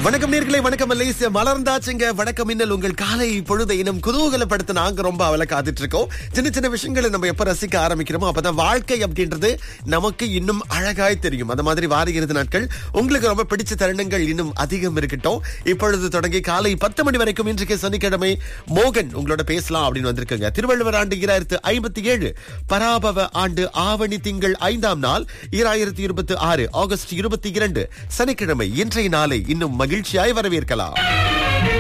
வணக்கம் நேர்களே வணக்கம் மலேசியா மலர்ந்தாச்சுங்க வணக்கம் மின்னல் உங்கள் காலை பொழுதை இன்னும் குதூகலப்படுத்த நாங்க ரொம்ப அவளை காத்துட்டு இருக்கோம் சின்ன சின்ன விஷயங்களை நம்ம எப்ப ரசிக்க ஆரம்பிக்கிறோமோ அப்பதான் வாழ்க்கை அப்படின்றது நமக்கு இன்னும் அழகாய் தெரியும் அந்த மாதிரி வார இறுதி நாட்கள் உங்களுக்கு ரொம்ப பிடிச்ச தருணங்கள் இன்னும் அதிகம் இருக்கட்டும் இப்பொழுது தொடங்கி காலை பத்து மணி வரைக்கும் இன்றைக்கு சனிக்கிழமை மோகன் உங்களோட பேசலாம் அப்படின்னு வந்திருக்குங்க திருவள்ளுவர் ஆண்டு இராயிரத்து ஐம்பத்தி ஏழு பராபவ ஆண்டு ஆவணி திங்கள் ஐந்தாம் நாள் ஈராயிரத்தி இருபத்தி ஆறு ஆகஸ்ட் இருபத்தி இரண்டு சனிக்கிழமை இன்றைய நாளை இன்னும் மகிழ்ச்சியாய் வரவேற்கலாம்